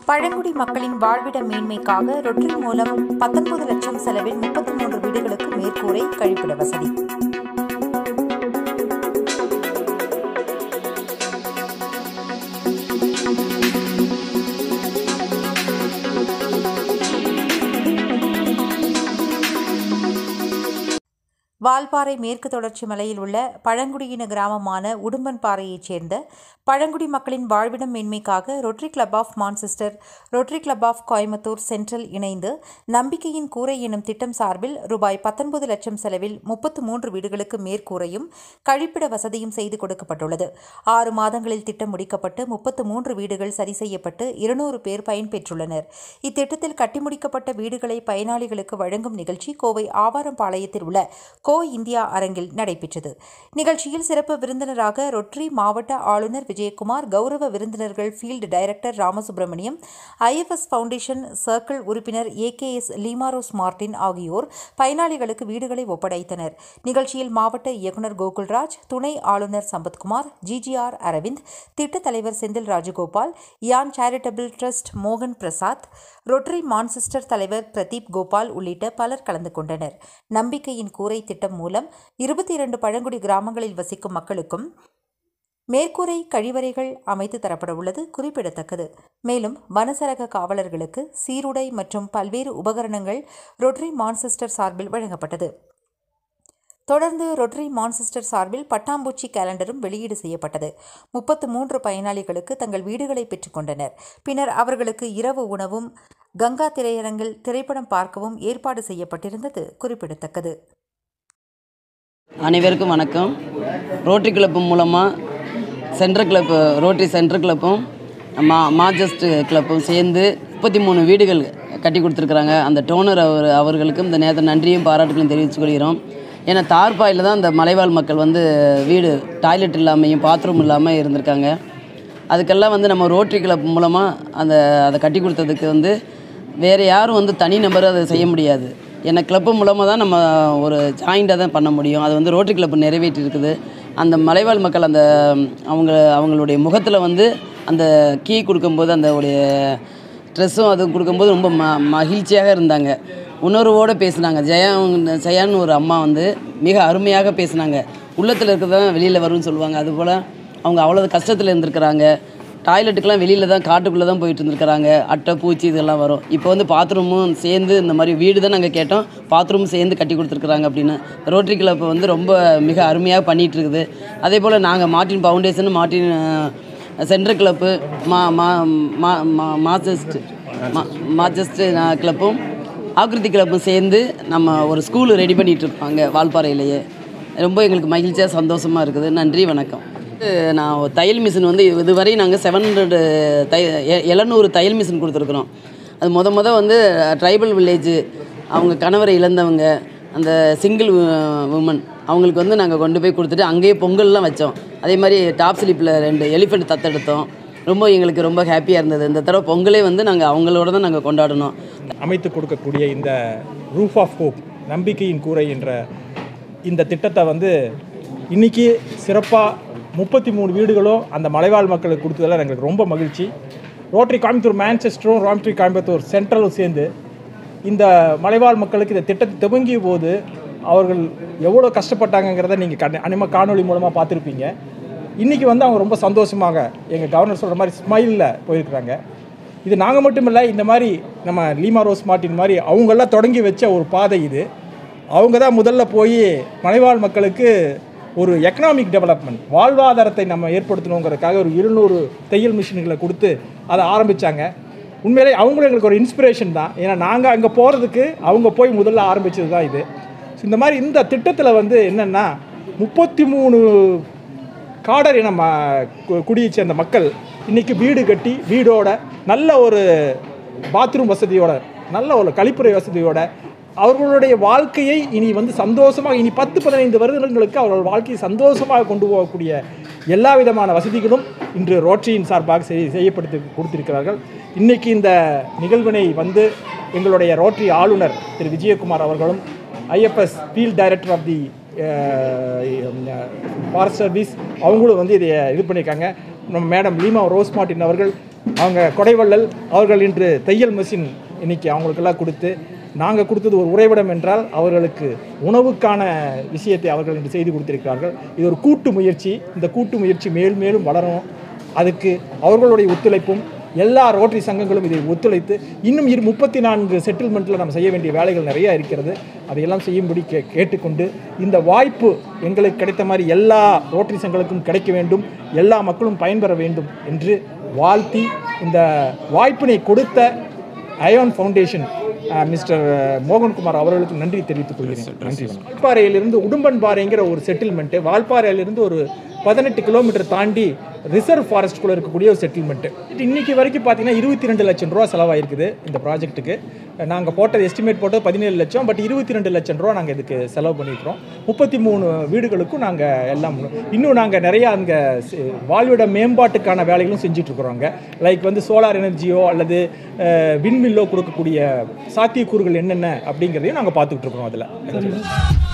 பழங்குடி மக்களின் வாழ்விட மேன்மைக்காக ரொட்டரி மூலம் பத்தொன்பது லட்சம் செலவில் முப்பத்தி மூன்று வீடுகளுக்கு மேற்கூரை கழிப்பிட வசதி வால்பாறை மேற்கு தொடர்ச்சி மலையில் உள்ள பழங்குடியின கிராமமான உடும்பன்பாறையைச் சேர்ந்த பழங்குடி மக்களின் வாழ்விடம் மேன்மைக்காக rotary club of Manchester rotary club of Coimbatore central இணைந்து நம்பிக்கையின் கூரை எனும் திட்டம் சார்பில் ரூபாய் பத்தொன்பது லட்சம் செலவில் முப்பத்து மூன்று வீடுகளுக்கு மேற்கூரையும் கழிப்பிட வசதியும் செய்து கொடுக்கப்பட்டுள்ளது ஆறு மாதங்களில் திட்டம் முடிக்கப்பட்டு முப்பத்து மூன்று வீடுகள் சரி செய்யப்பட்டு இருநூறு பேர் பயன்பெற்றுள்ளனர் இத்திட்டத்தில் கட்டி முடிக்கப்பட்ட வீடுகளை பயனாளிகளுக்கு வழங்கும் நிகழ்ச்சி கோவை ஆவாரம்பாளையத்தில் உள்ள கோ இந்தியா அரங்கில் நடைபெற்றது நிகழ்ச்சியில் சிறப்பு விருந்தினராக ரொட்டரி மாவட்ட ஆளுநர் விஜயகுமார் கௌரவ விருந்தினர்கள் field director Ramasubramaniam IFS foundation circle உறுப்பினர் ஏகேஎஸ் லீமாரோஸ் மார்டின் ஆகியோர் பயனாளிகளுக்கு வீடுகளை ஒப்படைத்தனர் நிகழ்ச்சியில் மாவட்ட இயக்குநர் கோகுல்ராஜ் துணை ஆளுநர் சம்பத்குமார் ஜிஜிஆர் அரவிந்த் திட்டத் தலைவர் செந்தில் ராஜகோபால் யான் சேரிட்டபிள் ட்ரஸ்ட் மோகன் பிரசாத் ரொட்டரி மான்செஸ்டர் தலைவர் பிரதீப் கோபால் உள்ளிட்ட பலர் கலந்து கொண்டனர் நம்பிக்கையின் கூரை திட்டம் மூலம் இருபத்தி இரண்டு பழங்குடி கிராமங்களில் வசிக்கும் மக்களுக்கும் மேற்கூரை கழிவறைகள் அமைத்து தரப்பட உள்ளது குறிப்பிடத்தக்கது மேலும் வனசரக காவலர்களுக்கு சீருடை மற்றும் பல்வேறு உபகரணங்கள் ரொட்டரி மான்செஸ்டர் சார்பில் வழங்கப்பட்டது தொடர்ந்து ரொட்டரி மான்செஸ்டர் சார்பில் பட்டாம்பூச்சி கேலண்டரும் வெளியீடு செய்யப்பட்டது முப்பத்து மூன்று பயனாளிகளுக்கு தங்கள் வீடுகளை பெற்றுக்கொண்டனர் பின்னர் அவர்களுக்கு இரவு உணவும் கங்கா திரையரங்கில் திரைப்படம் பார்க்கவும் ஏற்பாடு செய்யப்பட்டிருந்தது குறிப்பிடத்தக்கது அனைவருக்கும் வணக்கம் ரோட்டரி கிளப்பு மூலமாக சென்ட்ரல் கிளப்பு ரோட்டரி சென்ட்ரல் கிளப்பும் மா மாஜஸ்ட் கிளப்பும் சேர்ந்து முப்பத்தி மூணு வீடுகள் கட்டி கொடுத்துருக்குறாங்க அந்த டோனர் அவர் அவர்களுக்கும் இந்த நேரத்தில் நன்றியும் பாராட்டுகளையும் தெரிவித்துக் கொள்கிறோம் ஏன்னா தார்பாயில் தான் அந்த மலைவாழ் மக்கள் வந்து வீடு டாய்லெட் இல்லாமையும் பாத்ரூம் இல்லாமல் இருந்திருக்காங்க அதுக்கெல்லாம் வந்து நம்ம ரோட்டரி கிளப் மூலமாக அந்த அதை கட்டி கொடுத்ததுக்கு வந்து வேறு யாரும் வந்து தனி நபர் அதை செய்ய முடியாது ஏன்னா கிளப்பு மூலமாக தான் நம்ம ஒரு ஜாயிண்டாக தான் பண்ண முடியும் அது வந்து ரோட்டரி கிளப் நிறைவேற்றி இருக்குது அந்த மலைவாழ் மக்கள் அந்த அவங்க அவங்களுடைய முகத்தில் வந்து அந்த கீ கொடுக்கும்போது அந்த உடைய ட்ரெஸ்ஸும் அதுவும் கொடுக்கும்போது ரொம்ப ம மகிழ்ச்சியாக இருந்தாங்க உணர்வோடு பேசினாங்க ஜெயா ஜெயான்னு ஒரு அம்மா வந்து மிக அருமையாக பேசினாங்க உள்ளத்தில் இருக்கிறது தான் வெளியில் வரும்னு சொல்லுவாங்க அதுபோல் அவங்க அவ்வளோ கஷ்டத்தில் இருந்திருக்கிறாங்க டாய்லெட்டுக்கெலாம் வெளியில் தான் காட்டுக்குள்ளே தான் போயிட்டு இருந்திருக்கிறாங்க அட்டை பூச்சி இதெல்லாம் வரும் இப்போ வந்து பாத்ரூமும் சேர்ந்து இந்த மாதிரி வீடு தான் நாங்கள் கேட்டோம் பாத்ரூமும் சேர்ந்து கட்டி கொடுத்துருக்குறாங்க அப்படின்னு ரோட்டரி கிளப் வந்து ரொம்ப மிக அருமையாக பண்ணிகிட்டு இருக்குது அதே போல் நாங்கள் Martin foundation Martin central club மா மா மா மா மாஜஸ்ட் மா மாஜஸ்ட் கிளப்பும் ஆக்கிருதி கிளப்பும் சேர்ந்து நம்ம ஒரு ஸ்கூல் ரெடி பண்ணிகிட்டு இருக்கோம் அங்கே வால்பாறையிலேயே ரொம்ப எங்களுக்கு மகிழ்ச்சியாக சந்தோஷமாக இருக்குது நன்றி வணக்கம் நான் ஒரு தையல் மிஷின் வந்து இதுவரை நாங்கள் செவன் ஹண்ட்ரடு தை எழுநூறு தையல் மிஷின் கொடுத்துருக்குறோம் அது முத முத வந்து ட்ரைபல் வில்லேஜு அவங்க கணவரை இழந்தவங்க அந்த சிங்கிள் உமன் அவங்களுக்கு வந்து நாங்கள் கொண்டு போய் கொடுத்துட்டு அங்கேயே பொங்கல்லாம் வச்சோம் அதே மாதிரி டாப் ஸ்லிப்பில் ரெண்டு எலிஃபெண்ட் தத்தெடுத்தோம் ரொம்ப எங்களுக்கு ரொம்ப ஹாப்பியாக இருந்தது இந்த தடவை பொங்கலே வந்து நாங்கள் அவங்களோட தான் நாங்கள் கொண்டாடினோம் அமைத்து கொடுக்கக்கூடிய இந்த ரூஃப் ஆஃப் ஹோப் நம்பிக்கையின் கூரை என்ற இந்த திட்டத்தை வந்து இன்றைக்கி சிறப்பாக முப்பத்தி மூணு வீடுகளும் அந்த மலைவாழ் மக்களுக்கு கொடுத்ததில் எங்களுக்கு ரொம்ப மகிழ்ச்சி ரோட்டரி கோயம்புத்தூர் மேன்செஸ்டரும் ரோட்டரி கோயம்புத்தூர் சென்ட்ரலும் சேர்ந்து இந்த மலைவாழ் மக்களுக்கு இந்த திட்டத்தை துவங்கிய போது அவர்கள் எவ்வளோ கஷ்டப்பட்டாங்கங்கிறத நீங்கள் கண் அனிம காணொலி மூலமாக பார்த்துருப்பீங்க இன்றைக்கி வந்து அவங்க ரொம்ப சந்தோஷமாக எங்கள் கவர்னர் சொல்கிற மாதிரி ஸ்மைலில் போயிருக்கிறாங்க இது நாங்கள் மட்டும் இல்லை இந்த மாதிரி நம்ம லீமா ரோஸ் மார்ட்டின் மாதிரி அவங்கெல்லாம் தொடங்கி வச்ச ஒரு பாதை இது அவங்க தான் முதல்ல போய் மலைவாழ் மக்களுக்கு ஒரு எக்கனாமிக் டெவலப்மெண்ட் வாழ்வாதாரத்தை நம்ம ஏற்படுத்தணுங்கிறதுக்காக ஒரு இருநூறு தையல் மிஷின்களை கொடுத்து அதை ஆரம்பித்தாங்க உண்மையிலே அவங்களும் எங்களுக்கு ஒரு இன்ஸ்பிரேஷன் தான் ஏன்னா நாங்கள் அங்கே போகிறதுக்கு அவங்க போய் முதல்ல ஆரம்பித்தது தான் இது ஸோ இந்த மாதிரி இந்த திட்டத்தில் வந்து என்னென்னா முப்பத்தி மூணு காடர் இன ம கு- குடியைச் சேர்ந்த மக்கள் இன்றைக்கி வீடு கட்டி வீடோட நல்ல ஒரு பாத்ரூம் வசதியோட நல்ல ஒரு கழிப்பறை வசதியோட அவர்களுடைய வாழ்க்கையை இனி வந்து சந்தோஷமாக இனி பத்து பதினைந்து வருடங்களுக்கு அவர்கள் வாழ்க்கையை சந்தோஷமாக கொண்டு போகக்கூடிய எல்லா விதமான வசதிகளும் இன்று ரோட்டரியின் சார்பாக செய் செய்யப்படுத்தி கொடுத்திருக்கிறார்கள் இன்றைக்கி இந்த நிகழ்வினை வந்து எங்களுடைய ரோட்டரி ஆளுநர் திரு விஜயகுமார் அவர்களும் IFS field director of the forest service அவங்களும் வந்து இதை இது பண்ணியிருக்காங்க நம்ம மேடம் லீமா ரோஸ் மார்ட்டின் அவர்கள் அவங்க கொடைவள்ளல் அவர்கள் இன்று தையல் மிஷின் இன்னைக்கு அவங்களுக்கெல்லாம் கொடுத்து நாங்கள் கொடுத்தது ஒரு உறைவிடம் என்றால் அவர்களுக்கு உணவுக்கான விஷயத்தை அவர்கள் இன்று செய்து கொடுத்திருக்கிறார்கள் இது ஒரு கூட்டு முயற்சி இந்த கூட்டு முயற்சி மேல் மேலும் வளரும் அதுக்கு அவர்களுடைய ஒத்துழைப்பும் எல்லா ரோட்டரி சங்கங்களும் இதை ஒத்துழைத்து இன்னும் இரு முப்பத்தி நான்கு செட்டில்மெண்ட்டில் நம்ம செய்ய வேண்டிய வேலைகள் நிறைய இருக்கிறது அதையெல்லாம் செய்யும்படி கே கேட்டுக்கொண்டு இந்த வாய்ப்பு எங்களுக்கு கிடைத்த மாதிரி எல்லா ரோட்டரி சங்கங்களுக்கும் கிடைக்க வேண்டும் எல்லா மக்களும் பயன்பெற வேண்டும் என்று வாழ்த்தி இந்த வாய்ப்பினை கொடுத்த Ayan foundation ah, mister Mohankumar அவர்களுக்கு நன்றி தெரிவித்துக் கொள்கிறேன் நன்றி வால்பாறையிலிருந்து உடும்பன்பாறைங்கிற ஒரு செட்டில்மெண்ட்டு வால்பாறையிலிருந்து ஒரு பதினெட்டு கிலோமீட்டர் தாண்டி ரிசர்வ் ஃபாரஸ்ட்குள்ளே இருக்கக்கூடிய ஒரு செட்டில்மெண்ட்டு இன்னைக்கு வரைக்கும் பார்த்தீங்கன்னா இருபத்தி ரெண்டு லட்சம் ரூபா செலவாயிருக்குது இந்த ப்ராஜெக்ட்டுக்கு நாங்கள் போட்டது எஸ்டிமேட் போட்டது பதினேழு லட்சம் பட் இருபத்தி ரெண்டு லட்சம் ரூபா நாங்கள் இதுக்கு செலவு பண்ணியிருக்கிறோம் முப்பத்தி மூணு வீடுகளுக்கும் நாங்கள் எல்லாம் இன்னும் நாங்கள் நிறையா அங்கே வாழ்விட மேம்பாட்டுக்கான வேலைகளும் செஞ்சுட்ருக்குறோங்க லைக் வந்து சோலார் எனர்ஜியோ அல்லது விண்மில்லோ கொடுக்கக்கூடிய சாத்தியக்கூறுகள் என்னென்ன அப்படிங்கிறதையும் நாங்கள் பார்த்துக்கிட்டு இருக்கிறோம் அதில்